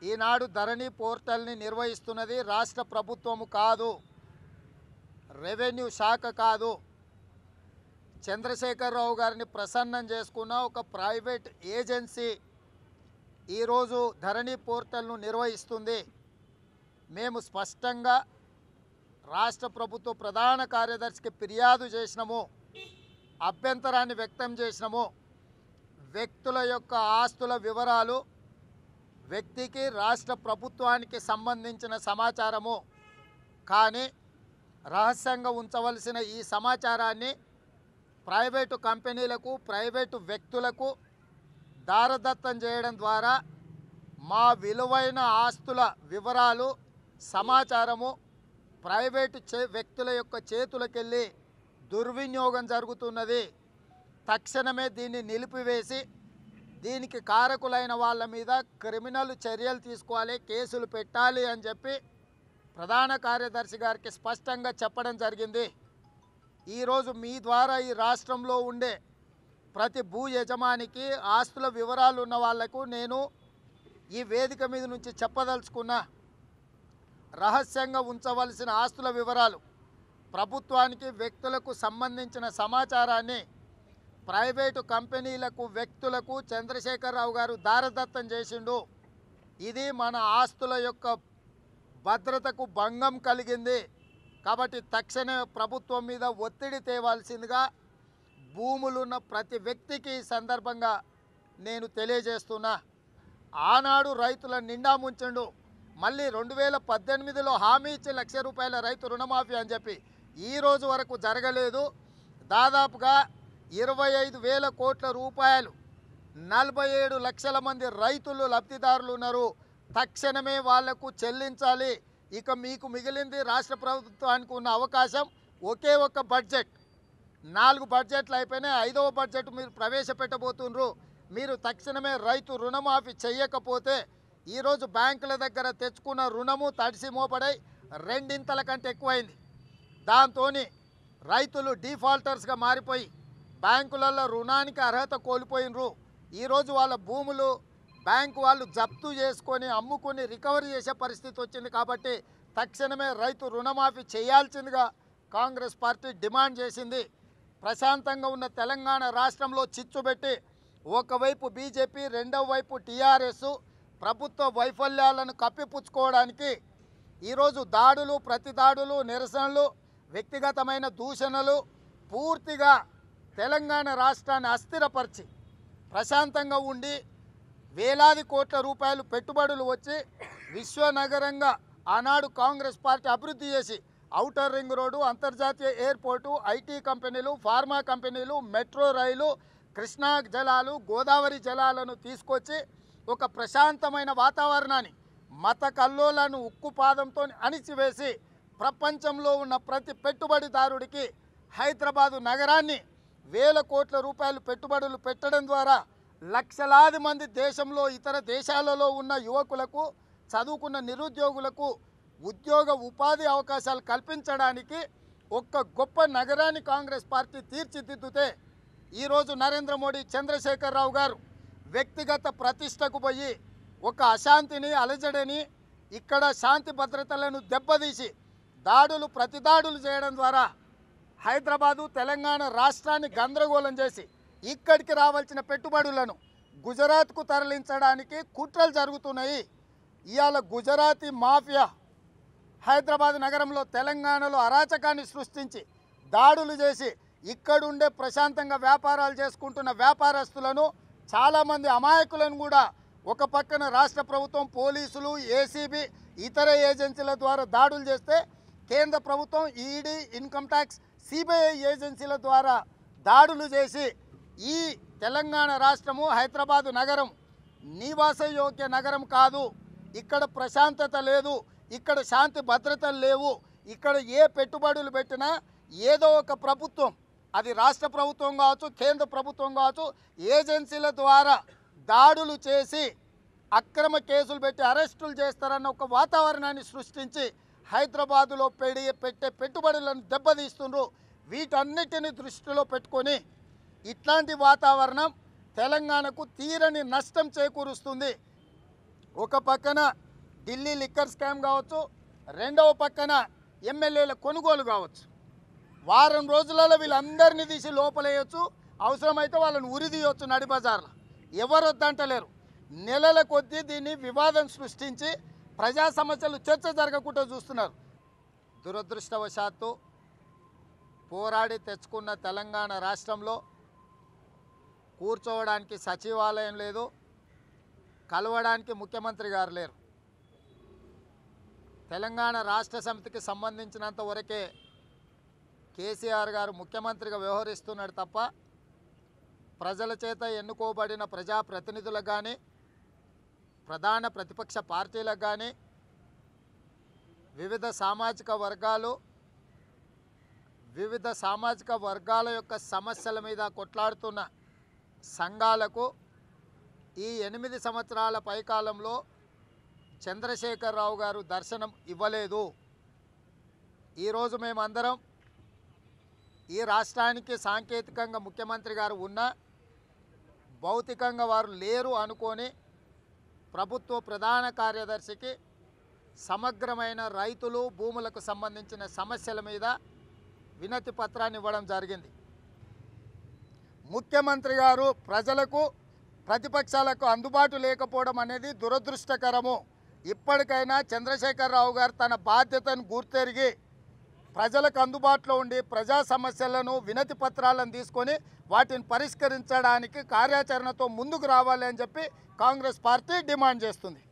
ఈనాడు ధరణి పోర్టల్ని నిర్వహిస్తున్నది రాష్ట్ర ప్రభుత్వము కాదు రెవెన్యూ శాఖ కాదు చంద్రశేఖరరావు గారిని ప్రసన్నం చేసుకున్న ఒక ప్రైవేట్ ఏజెన్సీ ఈరోజు ధరణి పోర్టల్ను నిర్వహిస్తుంది మేము స్పష్టంగా రాష్ట్ర ప్రభుత్వ ప్రధాన కార్యదర్శికి ఫిర్యాదు చేసినాము అభ్యంతరాన్ని వ్యక్తం చేసినాము వ్యక్తుల యొక్క ఆస్తుల వివరాలు వ్యక్తికి రాష్ట్ర ప్రభుత్వానికి సంబంధించిన సమాచారము కానీ రహస్యంగా ఉంచవలసిన ఈ సమాచారాన్ని ప్రైవేటు కంపెనీలకు ప్రైవేటు వ్యక్తులకు దారదత్తం చేయడం ద్వారా మా విలువైన ఆస్తుల వివరాలు సమాచారము ప్రైవేటు చే వ్యక్తుల యొక్క చేతులకెళ్ళి దుర్వినియోగం జరుగుతున్నది తక్షణమే దీన్ని నిలిపివేసి దీనికి కారకులైన వాళ్ళ మీద క్రిమినల్ చర్యలు తీసుకోవాలి కేసులు పెట్టాలి అని చెప్పి ప్రధాన కార్యదర్శి గారికి స్పష్టంగా చెప్పడం జరిగింది ఈరోజు మీ ద్వారా ఈ రాష్ట్రంలో ఉండే ప్రతి భూ యజమానికి ఆస్తుల వివరాలు ఉన్న వాళ్లకు నేను ఈ వేదిక మీద నుంచి చెప్పదలుచుకున్నా రహస్యంగా ఉంచవలసిన ఆస్తుల వివరాలు ప్రభుత్వానికి వ్యక్తులకు సంబంధించిన సమాచారాన్ని ప్రైవేటు కంపెనీలకు వ్యక్తులకు చంద్రశేఖరరావు గారు దారదత్తం చేసిండు ఇది మన ఆస్తుల యొక్క భద్రతకు భంగం కలిగింది కాబట్టి తక్షణ ప్రభుత్వం మీద ఒత్తిడి తేవాల్సిందిగా భూములున్న ప్రతి వ్యక్తికి ఈ సందర్భంగా నేను తెలియజేస్తున్నా ఆనాడు రైతుల నిండా ముంచండు మళ్ళీ రెండు వేల పద్దెనిమిదిలో హామీ ఇచ్చి లక్ష రూపాయల రైతు రుణమాఫీ అని చెప్పి ఈ రోజు వరకు జరగలేదు దాదాపుగా ఇరవై ఐదు వేల కోట్ల రూపాయలు నలభై ఏడు లక్షల మంది రైతులు లబ్ధిదారులు ఉన్నారు తక్షణమే వాళ్లకు చెల్లించాలి ఇక మీకు మిగిలింది రాష్ట్ర ప్రభుత్వానికి ఉన్న అవకాశం ఒకే ఒక్క బడ్జెట్ నాలుగు బడ్జెట్లు అయిపోయినాయి ఐదవ బడ్జెట్ మీరు ప్రవేశపెట్టబోతున్నారు మీరు తక్షణమే రైతు రుణమాఫీ చేయకపోతే ఈరోజు బ్యాంకుల దగ్గర తెచ్చుకున్న రుణము తడిసి మోపడై రెండింతల కంటే ఎక్కువైంది దాంతో రైతులు డిఫాల్టర్స్గా మారిపోయి బ్యాంకులలో రుణానికి అర్హత కోల్పోయినరు ఈరోజు వాళ్ళ భూములు బ్యాంకు వాళ్ళు జప్తు చేసుకొని అమ్ముకొని రికవరీ చేసే పరిస్థితి వచ్చింది కాబట్టి తక్షణమే రైతు రుణమాఫీ చేయాల్సిందిగా కాంగ్రెస్ పార్టీ డిమాండ్ చేసింది ప్రశాంతంగా ఉన్న తెలంగాణ రాష్ట్రంలో చిచ్చుబెట్టి ఒకవైపు బీజేపీ రెండవ వైపు టీఆర్ఎస్ ప్రభుత్వ వైఫల్యాలను కప్పిపుచ్చుకోవడానికి ఈరోజు దాడులు ప్రతి దాడులు నిరసనలు వ్యక్తిగతమైన దూషణలు పూర్తిగా తెలంగాణ రాష్ట్రాన్ని అస్థిరపరిచి ప్రశాంతంగా ఉండి వేలాది కోట్ల రూపాయలు పెట్టుబడులు వచ్చి విశ్వనగరంగా ఆనాడు కాంగ్రెస్ పార్టీ అభివృద్ధి చేసి ఔటర్ రింగ్ రోడ్డు అంతర్జాతీయ ఎయిర్పోర్టు ఐటీ కంపెనీలు ఫార్మా కంపెనీలు మెట్రో రైలు కృష్ణా జలాలు గోదావరి జలాలను తీసుకొచ్చి ఒక ప్రశాంతమైన వాతావరణాన్ని మత కల్లోలను ఉక్కు పాదంతో అణిచివేసి ప్రపంచంలో ఉన్న ప్రతి పెట్టుబడిదారుడికి హైదరాబాదు నగరాన్ని వేల కోట్ల రూపాయలు పెట్టుబడులు పెట్టడం ద్వారా లక్షలాది మంది దేశంలో ఇతర దేశాలలో ఉన్న యువకులకు చదువుకున్న నిరుద్యోగులకు ఉద్యోగ ఉపాధి అవకాశాలు కల్పించడానికి ఒక్క గొప్ప నగరాన్ని కాంగ్రెస్ పార్టీ తీర్చిదిద్దుతే ఈరోజు నరేంద్ర మోడీ చంద్రశేఖరరావు గారు వ్యక్తిగత ప్రతిష్టకు పోయి ఒక అశాంతిని అలజడిని ఇక్కడ శాంతి భద్రతలను దెబ్బతీసి దాడులు ప్రతిదాడులు చేయడం ద్వారా హైదరాబాదు తెలంగాణ రాష్ట్రాన్ని గందరగోళం చేసి ఇక్కడికి రావాల్సిన పెట్టుబడులను గుజరాత్కు తరలించడానికి కుట్రలు జరుగుతున్నాయి ఇవాళ గుజరాతీ మాఫియా హైదరాబాద్ నగరంలో తెలంగాణలో అరాచకాన్ని సృష్టించి దాడులు చేసి ఇక్కడుండే ప్రశాంతంగా వ్యాపారాలు చేసుకుంటున్న వ్యాపారస్తులను చాలామంది అమాయకులను కూడా ఒక పక్కన రాష్ట్ర ప్రభుత్వం పోలీసులు ఏసీబీ ఇతర ఏజెన్సీల ద్వారా దాడులు చేస్తే కేంద్ర ప్రభుత్వం ఈడీ ఇన్కమ్ ట్యాక్స్ సిబిఐ ఏజెన్సీల ద్వారా దాడులు చేసి ఈ తెలంగాణ రాష్ట్రము హైదరాబాదు నగరం నివాసయోగ్య నగరం కాదు ఇక్కడ ప్రశాంతత లేదు ఇక్కడ శాంతి భద్రతలు లేవు ఇక్కడ ఏ పెట్టుబడులు పెట్టినా ఏదో ఒక ప్రభుత్వం అది రాష్ట్ర ప్రభుత్వం కావచ్చు కేంద్ర ప్రభుత్వం కావచ్చు ఏజెన్సీల ద్వారా దాడులు చేసి అక్రమ కేసులు పెట్టి అరెస్టులు చేస్తారన్న ఒక వాతావరణాన్ని సృష్టించి హైదరాబాదులో పెడి పెట్టే పెట్టుబడులను దెబ్బతీస్తుండ్రు వీటన్నిటిని దృష్టిలో పెట్టుకొని ఇట్లాంటి వాతావరణం తెలంగాణకు తీరని నష్టం చేకూరుస్తుంది ఒక పక్కన ఢిల్లీ లిక్కర్ స్కామ్ కావచ్చు రెండవ పక్కన ఎమ్మెల్యేల కొనుగోలు కావచ్చు వారం రోజులలో వీళ్ళందరినీ తీసి లోపలేయచ్చు అవసరమైతే వాళ్ళని ఉరి తీయొచ్చు నడి బజార్లో ఎవరు వద్దంటలేరు నెలల కొద్దీ దీన్ని వివాదం సృష్టించి ప్రజా సమస్యలు చర్చ జరగకుండా చూస్తున్నారు దురదృష్టవశాత్తు పోరాడి తెచ్చుకున్న తెలంగాణ రాష్ట్రంలో కూర్చోవడానికి సచివాలయం లేదు కలవడానికి ముఖ్యమంత్రి గారు లేరు తెలంగాణ రాష్ట్ర సమితికి సంబంధించినంత వరకే కేసీఆర్ గారు ముఖ్యమంత్రిగా వ్యవహరిస్తున్నాడు తప్ప ప్రజల చేత ఎన్నుకోబడిన ప్రజాప్రతినిధులకు కానీ ప్రధాన ప్రతిపక్ష పార్టీలకు కానీ వివిధ సామాజిక వర్గాలు వివిధ సామాజిక వర్గాల యొక్క సమస్యల మీద కొట్లాడుతున్న సంఘాలకు ఈ ఎనిమిది సంవత్సరాల పైకాలంలో చంద్రశేఖరరావు గారు దర్శనం ఇవ్వలేదు ఈరోజు మేమందరం ఈ రాష్ట్రానికి సాంకేతికంగా ముఖ్యమంత్రి గారు ఉన్నా భౌతికంగా వారు లేరు అనుకొని ప్రభుత్వ ప్రధాన కార్యదర్శికి సమగ్రమైన రైతులు భూములకు సంబంధించిన సమస్యల మీద వినతి పత్రాన్ని ఇవ్వడం జరిగింది ముఖ్యమంత్రి గారు ప్రజలకు ప్రతిపక్షాలకు అందుబాటు లేకపోవడం అనేది దురదృష్టకరము ఇప్పటికైనా చంద్రశేఖరరావు గారు తన బాధ్యతను గుర్తెరిగి ప్రజలకు అందుబాటులో ఉండి ప్రజా సమస్యలను వినతి పత్రాలను తీసుకొని వాటిని పరిష్కరించడానికి కార్యాచరణతో ముందుకు రావాలి అని చెప్పి కాంగ్రెస్ పార్టీ డిమాండ్ చేస్తుంది